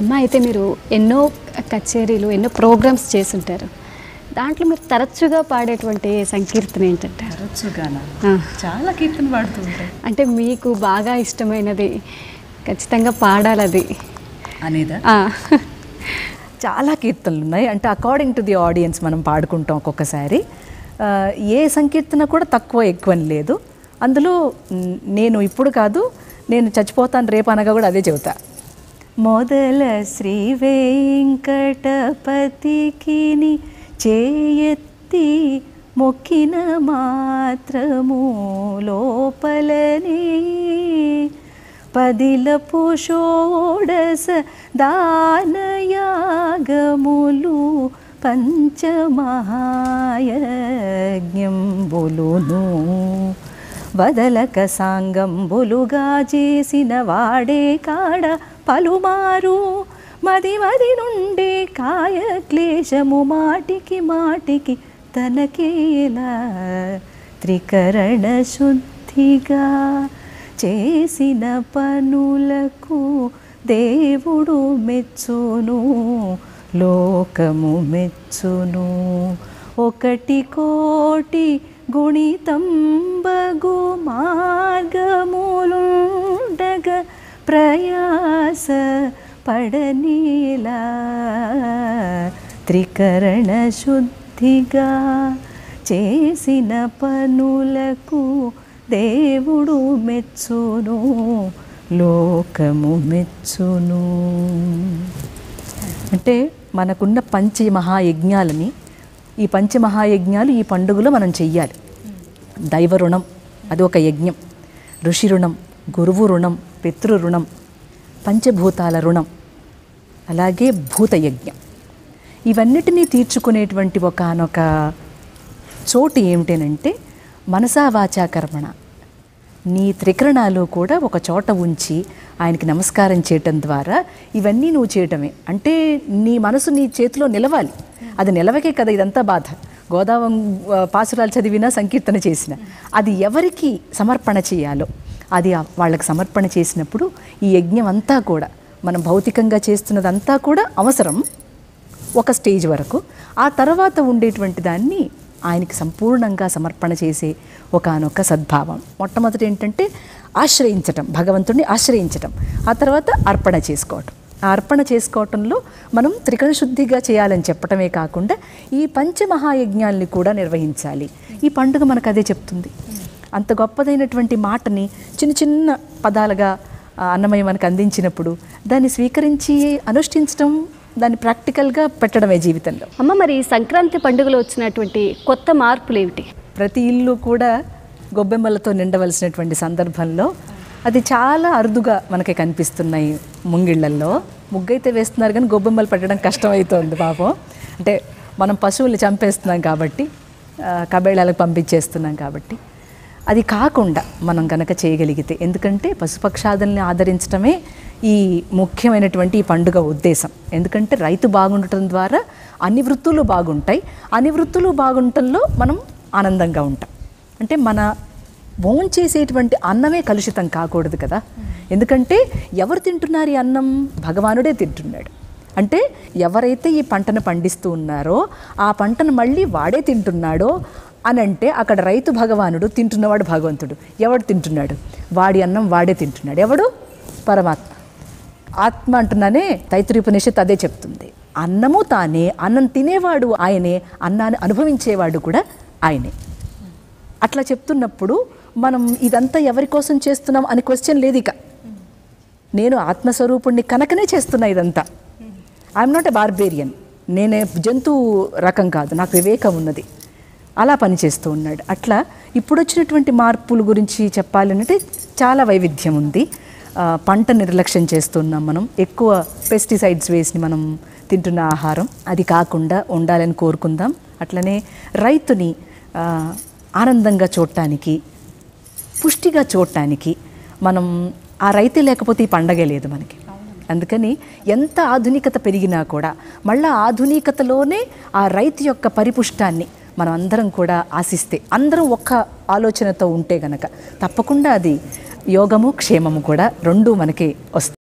అమ్మ అయితే మీరు ఎన్నో కచేరీలు ఎన్నో ప్రోగ్రామ్స్ చేసుంటారు దాంట్లో మీరు తరచుగా పాడేటువంటి సంకీర్తన ఏంటంటారు తరచుగానా ఆ. చాలా కీర్తన పాడుతూ ఉంటాయి అంటే మీకు బాగా ఇష్టమైనది ఖచ్చితంగా పాడాలి అది అనేదా ఆ. చాలా కీర్తనలు ఉన్నాయి అంటే అకార్డింగ్ టు ది ఆడియన్స్ మనం పాడుకుంటాం ఒక్కొక్కసారి ఆ, ఏ సంకీర్తన కూడా తక్కువ ఎక్కువ అని లేదు అందులో మ్, నేను ఇప్పుడు కాదు నేను చచ్చిపోతాను రేపు అనగా కూడా అదే చెబుతా మొదల శ్రీ వెంకటపతికిని చేయెత్తి మొక్కిన మాత్రము లోపలనే పదిలపు షోడస దానయాగములు పంచమహాయజ్ఞంబులును వదలక సాంగంబులుగా చేసిన వాడే కాడ పలుమారు మది మది నుండే కాయ క్లేశము మాటికి మాటికి తనకేలా త్రికరణ శుద్ధిగా చేసిన పనులకు దేవుడు మెచ్చును లోకము మెచ్చును ఒకటి కోటి గుణితంబగు మార్గములుండగ ప్రయాస పడనీలా త్రికరణ శుద్ధిగా చేసిన పనులకు దేవుడు మెచ్చును లోకము మెచ్చును అంటే మనకున్న పంచమహాయజ్ఞాలని ఈ పంచమహాయజ్ఞాలు ఈ పండుగలో మనం చెయ్యాలి దైవ రుణం అది ఒక యజ్ఞం ఋషి రుణం గురువు రుణం పితృ రుణం పంచభూతాల రుణం అలాగే భూతయజ్ఞం ఇవన్నిటినీ తీర్చుకునేటువంటి ఒకనొక చోటు ఏమిటనంటే మనసా వాచా కర్మణ నీ త్రికరణాలు కూడా ఒక చోట ఉంచి ఆయనకి నమస్కారం చేయటం ద్వారా ఇవన్నీ నువ్వు చేయటమే అంటే నీ మనసు నీ చేతిలో నిలవాలి అది నిలవకే కదా ఇదంతా బాధ గోదావం ఆ, పాసురాలు చదివినా సంకీర్తన చేసిన అది ఎవరికి సమర్పణ చేయాలో అది ఆ- వాళ్ళకి సమర్పణ చేసినప్పుడు ఈ యజ్ఞం అంతా కూడా మనం భౌతికంగా చేస్తున్నదంతా కూడా అవసరం ఒక స్టేజ్ వరకు ఆ తర్వాత ఉండేటువంటి దాన్ని ఆయనకి సంపూర్ణంగా సమర్పణ చేసే ఒకానొక సద్భావం మొట్టమొదటి ఏంటంటే ఆశ్రయించటం భగవంతుడిని ఆశ్రయించటం ఆ తర్వాత అర్పణ చేసుకోవటం ఆ అర్పణ చేసుకోవటంలో మనం త్రికరణ శుద్ధిగా చేయాలని చెప్పటమే కాకుండా ఈ పంచమహాయజ్ఞాల్ని కూడా నిర్వహించాలి ఈ పండుగ మనకు అదే చెప్తుంది అంత గొప్పదైనటువంటి మాటని చిన్న చిన్న పదాలుగా ఆ, అన్నమయ్య మనకు అందించినప్పుడు దాన్ని స్వీకరించి అనుష్ఠించడం దాన్ని ప్రాక్టికల్గా పెట్టడమే జీవితంలో అమ్మ మరి ఈ సంక్రాంతి పండుగలో వచ్చినటువంటి కొత్త మార్పులు ఏమిటి ప్రతి ఇల్లు కూడా గొబ్బెమ్మలతో నిండవలసినటువంటి సందర్భంలో అది చాలా అరుదుగా మనకి కనిపిస్తున్నాయి ముంగిళ్ళల్లో ముగ్గైతే వేస్తున్నారు కానీ గొబ్బెమ్మలు పెట్టడం కష్టమవుతోంది పాపం అంటే మనం పశువుల్ని చంపేస్తున్నాం కాబట్టి ఆ, కబేళాలకు పంపించేస్తున్నాం కాబట్టి అది కాకుండా మనం కనుక చేయగలిగితే ఎందుకంటే పశుపక్షాదుల్ని ఆదరించడమే ఈ ముఖ్యమైనటువంటి ఈ పండుగ ఉద్దేశం ఎందుకంటే రైతు బాగుండటం ద్వారా అన్ని వృత్తులు బాగుంటాయి అన్ని వృత్తులు బాగుండటంలో మనం ఆనందంగా ఉంటాం అంటే మన భోం చేసేటువంటి అన్నమే కలుషితం కాకూడదు కదా ఎందుకంటే ఎవరు తింటున్నారు ఈ అన్నం భగవానుడే తింటున్నాడు అంటే ఎవరైతే ఈ పంటను పండిస్తూ ఉన్నారో ఆ పంటను మళ్ళీ వాడే తింటున్నాడో అని అంటే అక్కడ రైతు భగవానుడు తింటున్నవాడు భగవంతుడు ఎవడు తింటున్నాడు వాడి అన్నం వాడే తింటున్నాడు ఎవడు పరమాత్మ ఆత్మ అంటున్నానే తైత్రీపనిషత్ అదే చెప్తుంది అన్నము తానే అన్నం తినేవాడు ఆయనే అన్నాన్ని అనుభవించేవాడు కూడా ఆయనే అట్లా చెప్తున్నప్పుడు మనం ఇదంతా ఎవరి కోసం చేస్తున్నాం అని క్వశ్చన్ లేదు ఇక నేను ఆత్మస్వరూపుణ్ణి కనుకనే చేస్తున్నా ఇదంతా ఐఎమ్ నాట్ ఎ బార్బేరియన్ నేనే జంతువు రకం కాదు నాకు వివేకం ఉన్నది అలా పనిచేస్తూ ఉన్నాడు అట్లా ఇప్పుడు వచ్చినటువంటి మార్పుల గురించి చెప్పాలంటే చాలా వైవిధ్యం ఉంది ఆ, పంట నిర్లక్ష్యం చేస్తున్నాం మనం ఎక్కువ పెస్టిసైడ్స్ వేసి మనం తింటున్న ఆహారం అది కాకుండా ఉండాలని కోరుకుందాం అట్లనే రైతుని ఆ, ఆనందంగా చూడటానికి పుష్టిగా చూడటానికి మనం ఆ రైతే లేకపోతే ఈ పండగే లేదు మనకి అందుకని ఎంత ఆధునికత పెరిగినా కూడా మళ్ళా ఆధునికతలోనే ఆ రైతు యొక్క పరిపుష్టాన్ని మనం అందరం కూడా ఆశిస్తే అందరం ఒక్క ఆలోచనతో ఉంటే గనక తప్పకుండా అది యోగము క్షేమము కూడా రెండూ మనకి వస్తాయి